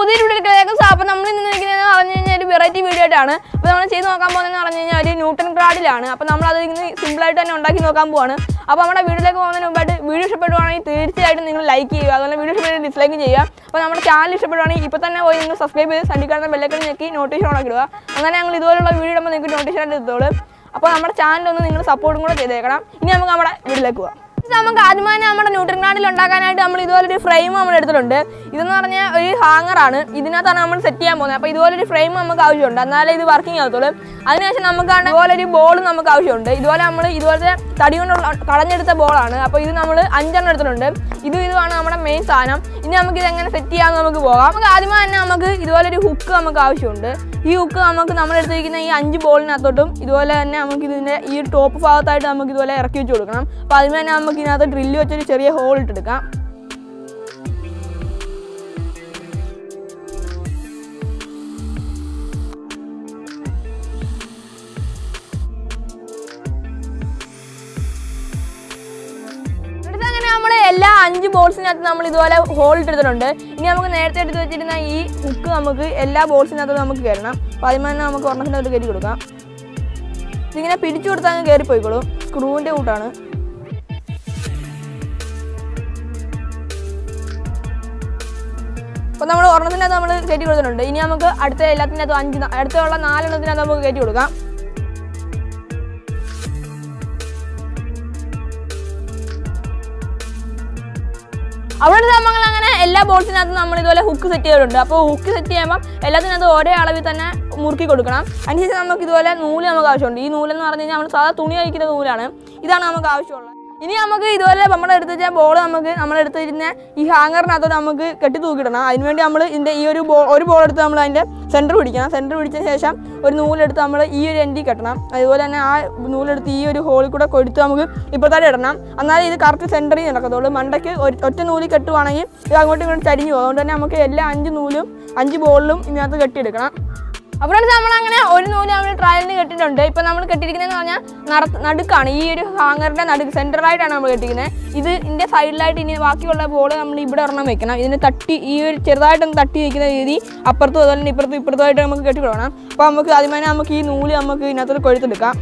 പുതിയ വീഡിയോയിലേക്ക് അപ്പോൾ നമ്മൾ ഇന്ന് നിൽക്കുന്നത് പറഞ്ഞു കഴിഞ്ഞാൽ ഒരു വെറൈറ്റി വീഡിയോ ആയിട്ടാണ് അപ്പോൾ നമ്മൾ ചെയ്ത് നോക്കാൻ പോകുന്നതെന്ന് പറഞ്ഞു കഴിഞ്ഞാൽ ഒരു ന്യൂട്ടൺ ക്രാഡിലാണ് അപ്പോൾ നമ്മൾ അത് ഇന്ന് സിമ്പിളായിട്ട് തന്നെ ഉണ്ടാക്കി നോക്കാൻ പോവാണ് അപ്പോൾ നമ്മുടെ വീഡിയോയിലേക്ക് പോകുന്നതിന് മുമ്പായിട്ട് വീഡിയോ ഇഷ്ടപ്പെടുവാണെങ്കിൽ തീർച്ചയായിട്ടും നിങ്ങൾ ലൈക്ക് ചെയ്യുക അതുപോലെ വീഡിയോ ഇഷ്ടപ്പെട്ട് ഡിസ്ലൈക്ക് ചെയ്യുക അപ്പോൾ നമ്മുടെ ചാനൽ ഇഷ്ടപ്പെടുവാണെങ്കിൽ ഇപ്പോൾ തന്നെ പോയി നിങ്ങൾ സബ്സ്ക്രൈബ് ചെയ്ത് സണ്ടിക്കാരുന്ന ബെല്ലൈക്കൺ ഞെക്കി നോട്ടിഫിക്കേഷൻ ഓൺ ആക്കിടുക അങ്ങനെ ഞങ്ങൾ ഇതുപോലുള്ള വീഡിയോ ഇടുമ്പോൾ നിങ്ങൾക്ക് നോട്ടിഫിക്കേഷൻ ആയിട്ട് എത്തുള്ളൂ അപ്പോൾ നമ്മുടെ ചാനലൊന്ന് നിങ്ങൾ സപ്പോർട്ടും കൂടെ ചെയ്തേക്കണം ഇനി നമുക്ക് നമ്മുടെ വീഡിയോയിലേക്ക് പോകാം ഇത് നമുക്ക് ആദ്യമേ തന്നെ നമ്മുടെ ന്യൂട്രൻ കാർഡിൽ ഉണ്ടാക്കാനായിട്ട് നമ്മൾ ഇതുപോലൊരു ഫ്രെയിം നമ്മൾ എടുത്തിട്ടുണ്ട് ഇതെന്ന് പറഞ്ഞാൽ ഒരു ഹാങ്ങറാണ് ഇതിനകത്താണ് നമ്മൾ സെറ്റ് ചെയ്യാൻ പോകുന്നത് അപ്പോൾ ഇതുപോലൊരു ഫ്രെയിം നമുക്ക് ആവശ്യമുണ്ട് എന്നാലേ ഇത് വർക്കിംഗ് ആകത്തുള്ളൂ അതിനുശേഷം നമുക്കാണ് ഇതുപോലൊരു ബോൾ നമുക്ക് ആവശ്യമുണ്ട് ഇതുപോലെ നമ്മൾ ഇതുപോലത്തെ തടി കൊണ്ടുള്ള കളഞ്ഞെടുത്ത ബോളാണ് അപ്പോൾ ഇത് നമ്മൾ അഞ്ചെണ്ണം എടുത്തിട്ടുണ്ട് ഇത് ഇതുമാണ് നമ്മുടെ മെയിൻ സാധനം ഇനി നമുക്ക് ഇത് എങ്ങനെ സെറ്റ് ചെയ്യാമെന്ന് നമുക്ക് പോകാം നമുക്ക് ആദ്യമേ തന്നെ നമുക്ക് ഇതുപോലൊരു ഹുക്ക് നമുക്ക് ആവശ്യമുണ്ട് ഈ ഹുക്ക് നമുക്ക് നമ്മൾ എടുത്തിരിക്കുന്ന ഈ അഞ്ച് ബോളിനകത്തോട്ടും ഇതുപോലെ തന്നെ നമുക്ക് ഇതിൻ്റെ ഈ ടോപ്പ് ഭാഗത്തായിട്ട് നമുക്ക് ഇതുപോലെ ഇറക്കി വെച്ച് കൊടുക്കണം അപ്പോൾ അതിന് തന്നെ നമുക്ക് ഇതിനകത്ത് ഡ്രില്ല് വെച്ചൊരു ചെറിയ ഹോൾ ഇട്ടെടുക്കാം എന്നിട്ട് അങ്ങനെ നമ്മൾ എല്ലാ അഞ്ച് ബോൾസിനകത്ത് നമ്മൾ ഇതുപോലെ ഹോൾ ഇട്ടെടുത്തിട്ടുണ്ട് ഇനി നമുക്ക് നേരത്തെ എടുത്ത് വെച്ചിരുന്ന ഈ ഹുക്ക് നമുക്ക് എല്ലാ ബോൾസിനകത്തും നമുക്ക് കയറണം അപ്പോൾ അതിന് തന്നെ നമുക്ക് ഒരെണ്ണത്തിനകത്ത് കയറ്റി കൊടുക്കാം ഇതിങ്ങനെ പിടിച്ചു കൊടുത്താൽ അങ്ങ് കയറിപ്പോയിക്കോളും സ്ക്രൂവിൻ്റെ കൂട്ടാണ് അപ്പോൾ നമ്മൾ ഒരെണ്ണത്തിനകത്ത് നമ്മൾ കയറ്റി കൊടുത്തിട്ടുണ്ട് ഇനി നമുക്ക് അടുത്ത എല്ലാത്തിനകത്തും അഞ്ച് ന- അടുത്തുള്ള നാലെണ്ണത്തിനകത്ത് നമുക്ക് കയറ്റി കൊടുക്കാം അവിടെ നമ്മൾ അങ്ങനെ എല്ലാ ബോൾസിനകത്തും നമ്മൾ ഇതുപോലെ ഹുക്ക് സെറ്റ് ചെയ്തിട്ടുണ്ട് അപ്പോൾ ഹുക്ക് സെറ്റ് ചെയ്യുമ്പോൾ എല്ലാത്തിനകത്തും ഒരേ അളവിൽ തന്നെ മുറുക്കി കൊടുക്കണം അതിനുശേഷം നമുക്ക് ഇതുപോലെ നൂല് നമുക്ക് ആവശ്യമുണ്ട് ഈ നൂലെന്ന് പറഞ്ഞു കഴിഞ്ഞാൽ നമ്മൾ സാധാ തുണി കഴിക്കുന്ന നൂലാണ് ഇതാണ് നമുക്ക് ആവശ്യമുള്ളത് ഇനി നമുക്ക് ഇതുപോലെ നമ്മൾ എടുത്ത് വെച്ചാൽ ബോൾ നമുക്ക് നമ്മൾ എടുത്തിരുന്ന ഈ ഹാങ്ങറിനകത്തോട്ട് നമുക്ക് കെട്ടി തൂക്കിയിടണം അതിനുവേണ്ടി നമ്മൾ ഇതിൻ്റെ ഈ ഒരു ബോൾ ഒരു ബോൾ എടുത്ത് നമ്മൾ അതിൻ്റെ സെൻറ്റർ പിടിക്കണം സെൻറ്റർ പിടിച്ചതിന് ശേഷം ഒരു നൂലെടുത്ത് നമ്മൾ ഈ ഒരു എൻഡിൽ കെട്ടണം അതുപോലെ തന്നെ ആ നൂലെടുത്ത് ഈ ഒരു ഹോളിൽ കൂടെ കൊടുത്ത് നമുക്ക് ഇപ്പോഴത്തെ ഇടണം എന്നാലേ ഇത് കറക്റ്റ് സെൻറ്ററിൽ നടക്കത്തുള്ളൂ മണ്ടയ്ക്ക് ഒരു ഒറ്റ നൂലിൽ കെട്ടുവാണെങ്കിൽ ഇത് അങ്ങോട്ടും ഇങ്ങോട്ടും ചരിഞ്ഞു പോകും അതുകൊണ്ട് തന്നെ നമുക്ക് എല്ലാ അഞ്ച് നൂലും അഞ്ച് ബോളിലും ഇതിനകത്ത് കെട്ടിയെടുക്കണം അപ്പോൾ നമ്മൾ അങ്ങനെ ഒരു നൂല് നമ്മൾ ട്രയലിന് കെട്ടിയിട്ടുണ്ട് ഇപ്പം നമ്മൾ കെട്ടിയിരിക്കുന്നതെന്ന് പറഞ്ഞാൽ നട നടുക്കാണ് ഈ ഒരു ഹാങ്ങറിൻ്റെ നടുക്ക് സെൻറ്ററായിട്ടാണ് നമ്മൾ കെട്ടിക്കുന്നത് ഇത് ഇതിൻ്റെ സൈഡിലായിട്ട് ഇനി ബാക്കിയുള്ള ബോൾ നമ്മൾ ഇവിടെ ഒരെണ്ണം വെക്കണം ഇതിന് തട്ടി ഈ ഒരു ചെറുതായിട്ടൊന്ന് തട്ടി വയ്ക്കുന്ന രീതി അപ്പുറത്തും അതുപോലെ തന്നെ ഇപ്പുറത്തും ഇപ്പുറത്തുമായിട്ട് നമുക്ക് കെട്ടി കൊടുക്കണം അപ്പോൾ നമുക്ക് ആദ്യമേ തന്നെ നമുക്ക് ഈ നൂല് നമുക്ക് ഇതിനകത്തോട്ട് കൊഴുത്തെടുക്കാം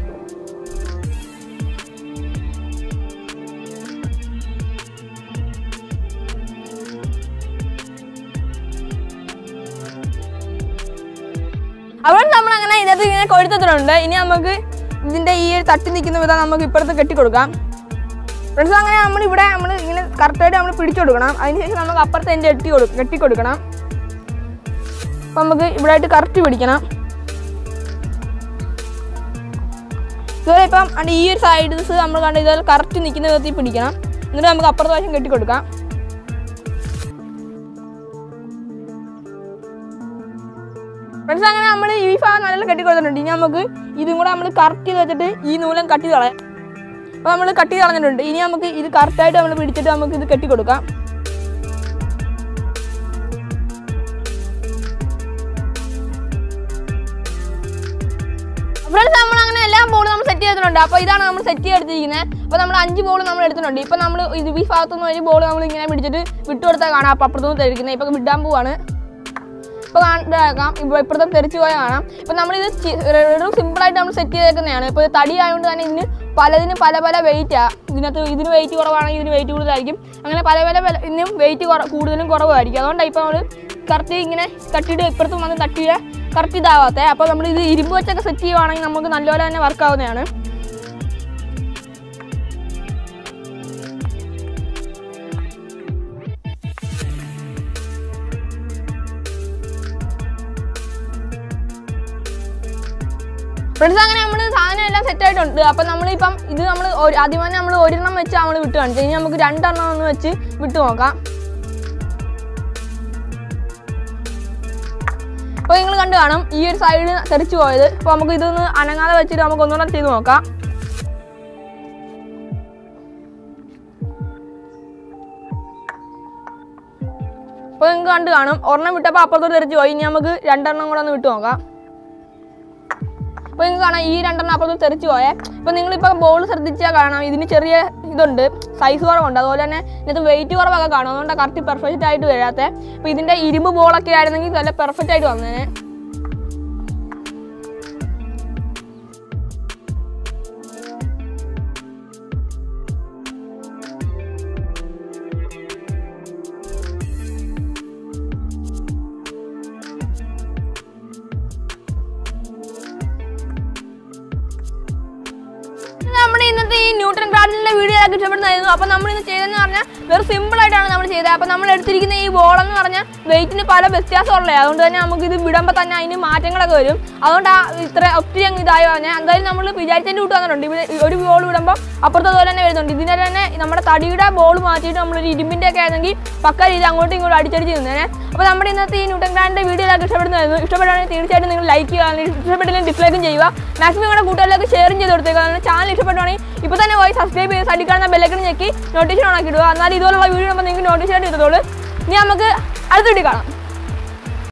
അവിടെ നമ്മൾ അങ്ങനെ ഇതിനകത്ത് ഇങ്ങനെ കൊഴുത്തിട്ടുണ്ട് ഇനി നമുക്ക് ഇതിന്റെ ഈ ഒരു തട്ടി നിൽക്കുന്ന വിധം നമുക്ക് ഇപ്പുറത്ത് കെട്ടി കൊടുക്കാം ഫ്രണ്ട്സ് അങ്ങനെ നമ്മൾ ഇവിടെ നമ്മൾ ഇങ്ങനെ കറക്റ്റായിട്ട് നമ്മൾ പിടിച്ചു കൊടുക്കണം അതിനുശേഷം നമുക്ക് അപ്പുറത്ത് എൻ്റെ എട്ടി കൊടുക്കും കെട്ടി കൊടുക്കണം അപ്പം നമുക്ക് ഇവിടെ ആയിട്ട് കറക്റ്റ് പിടിക്കണം ഇതുപോലെ ഇപ്പം അണ്ട് ഈ ഒരു സൈഡ്സ് നമ്മൾ കണ്ട് ഇതുപോലെ കറക്റ്റ് നിൽക്കുന്ന വിധത്തിൽ പിടിക്കണം എന്നിട്ട് നമുക്ക് അപ്പുറത്തെ വശം കെട്ടി കൊടുക്കാം ഫ്രണ്ട്സ് അങ്ങനെ നമ്മൾ ഈ ഭാഗം നല്ല കെട്ടി കൊടുത്തിട്ടുണ്ട് ഇനി നമുക്ക് ഇതും കൂടെ നമ്മൾ കറക്റ്റ് ചെയ്ത് വെച്ചിട്ട് ഈ നൂലം കട്ടി കളയാം അപ്പോൾ നമ്മൾ കട്ടി കളഞ്ഞിട്ടുണ്ട് ഇനി നമുക്ക് ഇത് കറക്റ്റായിട്ട് നമ്മൾ പിടിച്ചിട്ട് നമുക്ക് ഇത് കെട്ടി കൊടുക്കാം ഫ്രണ്ട്സ് നമ്മൾ അങ്ങനെ എല്ലാ ബോളും നമ്മൾ സെറ്റ് ചെയ്തിട്ടുണ്ട് അപ്പോൾ ഇതാണ് നമ്മൾ സെറ്റ് ചെയ്തെടുത്തിരിക്കുന്നത് അപ്പോൾ നമ്മൾ അഞ്ച് ബോൾ നമ്മൾ എടുത്തിട്ടുണ്ട് ഇപ്പോൾ നമ്മൾ ഇത് ഈ ഭാഗത്തുനിന്ന് ഒരു ബോൾ നമ്മൾ ഇങ്ങനെ പിടിച്ചിട്ട് വിട്ടു കൊടുത്താൽ കാണാം അപ്പോൾ അപ്പുറത്തുനിന്ന് തെളിക്കുന്നത് ഇപ്പോൾ വിടാൻ പോവാണ് ഇപ്പോൾ കാണിക്കാം ഇപ്പോൾ ഇപ്പുറത്തെ തെറിച്ച് പോയാൽ കാണാം ഇപ്പോൾ നമ്മളിത് ചി- ഒരു സിമ്പിളായിട്ട് നമ്മൾ സെറ്റ് ചെയ്തേക്കുന്നതാണ് ഇപ്പോൾ ഇത് തടി ആയതുകൊണ്ട് തന്നെ ഇതിന് പലതിനും പല പല വെയിറ്റാണ് ഇതിനകത്ത് ഇതിന് വെയിറ്റ് കുറവാണെങ്കിൽ ഇതിന് വെയിറ്റ് കൂടുതലായിരിക്കും അങ്ങനെ പല പല പല ഇതിനും വെയിറ്റ് കുറ കൂടുതലും കുറവായിരിക്കും അതുകൊണ്ടാണ് ഇപ്പോൾ നമ്മൾ കറക്റ്റ് ഇങ്ങനെ തട്ടിയിട്ട് ഇപ്പുറത്തും വന്ന് തട്ടിയിട്ട് കറക്റ്റ് ഇതാവാത്ത അപ്പോൾ നമ്മൾ ഇത് ഇരുമ്പ് വെച്ചൊക്കെ സെറ്റ് ചെയ്യുവാണെങ്കിൽ നമുക്ക് നല്ലപോലെ തന്നെ വർക്ക് ആവുന്നതാണ് ഫ്രണ്ട്സ് അങ്ങനെ നമ്മൾ സാധനം എല്ലാം സെറ്റ് ആയിട്ടുണ്ട് അപ്പം നമ്മളിപ്പം ഇത് നമ്മൾ ആദ്യമേ നമ്മൾ ഒരെണ്ണം വെച്ച് നമ്മൾ വിട്ട് കാണിച്ചു ഇനി നമുക്ക് രണ്ടെണ്ണം ഒന്ന് വെച്ച് വിട്ട് നോക്കാം അപ്പോൾ നിങ്ങൾ കണ്ടു കാണും ഈ ഒരു സൈഡ് തെറിച്ച് പോയത് അപ്പോൾ നമുക്ക് ഇതൊന്ന് അനങ്ങാതെ വെച്ചിട്ട് നമുക്ക് ഒന്നുകൂടെ ചെയ്ത് നോക്കാം അപ്പോൾ നിങ്ങൾക്ക് കണ്ടു കാണും ഒരെണ്ണം വിട്ടപ്പോൾ അപ്പുറത്തോട്ട് തെറിച്ച് പോയി ഇനി നമുക്ക് രണ്ടെണ്ണം കൂടെ ഒന്ന് വിട്ട് നോക്കാം അപ്പോൾ നിങ്ങൾക്ക് കാണാം ഈ രണ്ടെണ്ണം അപ്പുറത്ത് തെറിച്ച് പോയേ ഇപ്പോൾ നിങ്ങളിപ്പോൾ ബോൾ ശ്രദ്ധിച്ചാൽ കാണാം ഇതിന് ചെറിയ ഇതുണ്ട് സൈസ് കുറവുണ്ട് അതുപോലെ തന്നെ ഇതിനകത്ത് വെയിറ്റ് കുറവൊക്കെ കാണും അതുകൊണ്ട് കറക്റ്റ് പെർഫെക്റ്റ് ആയിട്ട് വരാത്ത അപ്പോൾ ഇതിൻ്റെ ഇരുമ്പ് ബോളൊക്കെ ആയിരുന്നെങ്കിൽ നല്ല പെർഫെക്റ്റ് ആയിട്ട് വന്നേനെ നമ്മുടെ ഇന്നത്തെ ഈ ന്യൂട്ടൺ ഗാർഡനിലെ വീഡിയോ ഒക്കെ ഇഷ്ടപ്പെടുന്നതായിരുന്നു അപ്പോൾ നമ്മൾ ഇന്ന് ചെയ്തതെന്ന് പറഞ്ഞാൽ വെറും സിമ്പിൾ ആയിട്ടാണ് നമ്മൾ ചെയ്തത് അപ്പോൾ നമ്മൾ എടുത്തിരിക്കുന്ന ഈ ബോൾ എന്ന് പറഞ്ഞാൽ വെയിറ്റിന് പല വ്യത്യാസമുള്ളത് അതുകൊണ്ട് തന്നെ നമുക്ക് ഇത് വിടുമ്പോൾ തന്നെ അതിന് മാറ്റങ്ങളൊക്കെ വരും അതുകൊണ്ട് ആ ഇത്ര ഒത്തിരി അങ്ങ് ഇതായി പറഞ്ഞാൽ എന്തായാലും നമ്മൾ വിചാരിച്ചതിൻ്റെ കൂട്ട് വന്നിട്ടുണ്ട് ഇവിടെ ഒരു ബോൾ വിടുമ്പോൾ അപ്പുറത്തെ അതുപോലെ തന്നെ വരുന്നുണ്ട് ഇതിനെ തന്നെ നമ്മുടെ തടിയുടെ ബോൾ മാറ്റിയിട്ട് നമ്മളൊരു ഇരുമ്പിൻ്റെ ഒക്കെ ആണെങ്കിൽ പക്ക രീതി അങ്ങോട്ടും ഇങ്ങോട്ടും അടിച്ചടിച്ച് നിന്നേനെ അപ്പോൾ നമ്മുടെ ഇന്നത്തെ ഈ ന്യൂട്ടൺ ഗ്രാൻഡിൻ്റെ വീഡിയോ ഒക്കെ ഇഷ്ടപ്പെടുന്നതായിരുന്നു ഇഷ്ടപ്പെടുകയാണെങ്കിൽ തീർച്ചയായിട്ടും നിങ്ങൾ ലൈക്ക് ചെയ്യുക ഇഷ്ടപ്പെട്ടില്ലെങ്കിൽ ഡിസ്ലൈക്കും ചെയ്യുക മാക്സിമം നിങ്ങളുടെ കൂട്ടുകാരിലേക്ക് ഷെയറും ചെയ്ത് കൊടുത്തേക്കുക ചാനൽ ഇഷ്ടപ്പെടുവാണെങ്കിൽ ഇപ്പോൾ തന്നെ പോയി സബ്സ്ക്രൈബ് ചെയ്ത് സൈഡിൽ കാണുന്ന ബെല്ലൈക്കൺ ഞെക്കി നോട്ടിഫിക്കേഷൻ ഓൺ ആക്കി ഇടുക എന്നാൽ ഇതുപോലുള്ള വീഡിയോ നമ്മൾ നിങ്ങൾക്ക് നോട്ടിഫിക്കേഷൻ കിട്ടത്തുള്ളൂ ഇനി നമുക്ക് അടുത്ത വീഡിയോ കാണാം